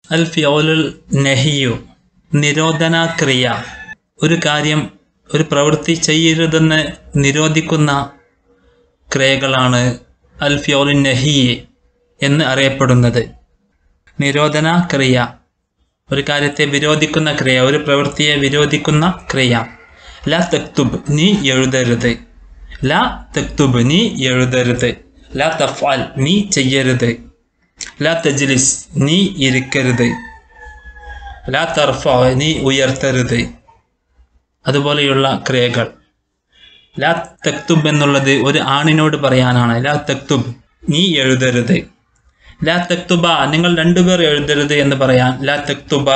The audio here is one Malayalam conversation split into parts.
അൽ ഫിയോലുൽ നഹിയു നിരോധനാക്രിയ ഒരു കാര്യം ഒരു പ്രവൃത്തി ചെയ്യരുതെന്ന് നിരോധിക്കുന്ന ക്രിയകളാണ് അൽ ഫിയോലുൽ നഹി എന്ന് അറിയപ്പെടുന്നത് നിരോധന ക്രിയ ഒരു കാര്യത്തെ വിരോധിക്കുന്ന ക്രിയ ഒരു പ്രവൃത്തിയെ വിരോധിക്കുന്ന ക്രിയ ല തെക്തുബ് നീ എഴുതരുത് ല തെക്തുബ് നീ എഴുതരുത് ല തഫാൽ നീ ചെയ്യരുത് ല തജ്ലിസ് നീ ഇരിക്കരുത് ല തർഫ നീ ഉയർത്തരുത് അതുപോലെയുള്ള ക്രിയകൾ ലാ തെക്തുബ് എന്നുള്ളത് ഒരു ആണിനോട് പറയാനാണ് ലാ തെക്തുബ് നീ എഴുതരുത് ലാ തെക്തുബ നിങ്ങൾ രണ്ടുപേർ എഴുതരുത് എന്ന് പറയാൻ ലാ തെക്തുബ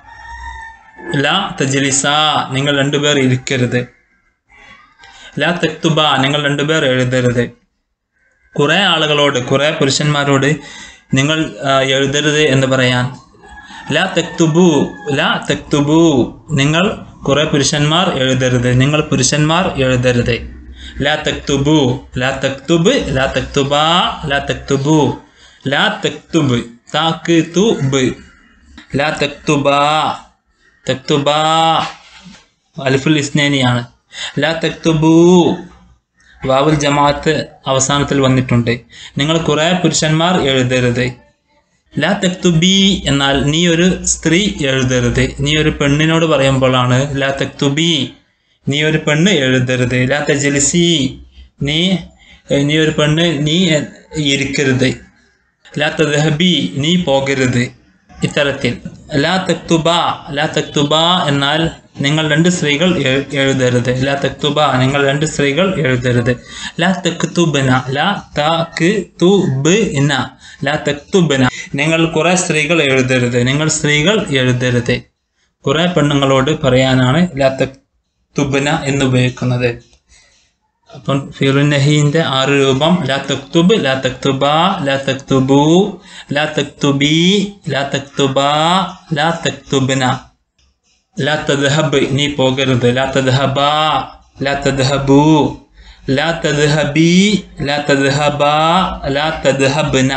ലാ തജ്ലിസ നിങ്ങൾ രണ്ടുപേർ ഇരിക്കരുത് ലാ തെക്തുബ നിങ്ങൾ രണ്ടുപേർ എഴുതരുത് കുറെ ആളുകളോട് കുറെ പുരുഷന്മാരോട് നിങ്ങൾ ആ, എഴുതരുത് എന്ന് പറയാൻ ലാ തെക്തുബു ലാ തെക്തുബു നിങ്ങൾ കുറെ പുരുഷന്മാർ എഴുതരുത് നിങ്ങൾ പുരുഷന്മാർ എഴുതരുത് ലാ തെക്തുബു ലാ തെക്തുബ് ലാ തെക്തുബ ലാ തെക്തുബു ലാ തെക്തുബ് താക്ക് തുബ് ലാ തെക്തുബ തെക്തുബ അലിഫുൽ ഇസ്നേനിയാണ് ലാ തെക്തുബു വാവുൽ ജമാഅത്ത് അവസാനത്തിൽ വന്നിട്ടുണ്ട് നിങ്ങൾ കുറെ പുരുഷന്മാർ എഴുതരുത് ലാ തെക്തുബി എന്നാൽ നീ ഒരു സ്ത്രീ എഴുതരുത് നീ ഒരു പെണ്ണിനോട് പറയുമ്പോഴാണ് ലാ തെക്തുബി നീ ഒരു പെണ്ണ് എഴുതരുത് ലാ തജലിസി നീ ഏഹ്, നീ ഒരു പെണ്ണ് നീ എ- ഇരിക്കരുത് ലാ തദ്ഹബി നീ പോകരുത് ഇത്തരത്തിൽ ലാ തക്തുബ ലാ തക്തുബ എന്നാൽ നിങ്ങൾ രണ്ട് സ്ത്രീകൾ എഴു- എഴുതരുത് ലാ തക്തുബ നിങ്ങൾ രണ്ട് സ്ത്രീകൾ എഴുതരുത് ലാ തക്തുബന ലാ തക്തുബന ലാ തക്തുബന നിങ്ങൾ കുറെ സ്ത്രീകൾ എഴുതരുത് നിങ്ങൾ സ്ത്രീകൾ എഴുതരുത് കുറെ പെണ്ണുങ്ങളോട് പറയാനാണ് ലാ തക്തുബന എന്ന് ഉപയോഗിക്കുന്നത് അപ്പം ഫിറുനഹീന്റെ ആറ് രൂപം ലാ തക്തുബ് ലാ തക്തുബ ലാ തക്തുബു ലാ തക്തുബി ലാ തക്തുബ ലാ തക്തുബന ലാ തദ്ഹബ് നീ പോകരുത് ലാ തദ്ഹബ ലാ തദ്ഹബു ലാ തദ്ഹബി ലാ തദ്ഹബ ലാ തദ്ഹബ്ന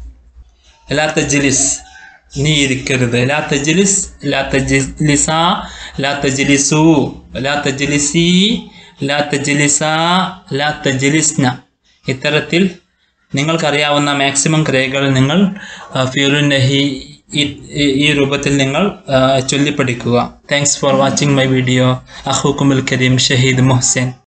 ലാ തജ്ലിസ് നീ ഇരിക്കരുത് ലാ തജ്ലിസ് ലാ തജ്ലിസ ലാ തജ്ലിസു ലാ തജ്ലിസി ലാ തജ്ലിസ ലാ തജ്ലിസ്ന ഇത്തരത്തിൽ നിങ്ങൾക്കറിയാവുന്ന മാക്സിമം ക്രിയകൾ നിങ്ങൾ ഫിയുലുൻ നഹി ഈ- ഈ- ഈ രൂപത്തിൽ നിങ്ങൾ ആ, ചൊല്ലിപ്പഠിക്കുക thanks for watching my video അഹൂക്കുമുൽ കരീം ഷഹീദ് മുഹ്സൻ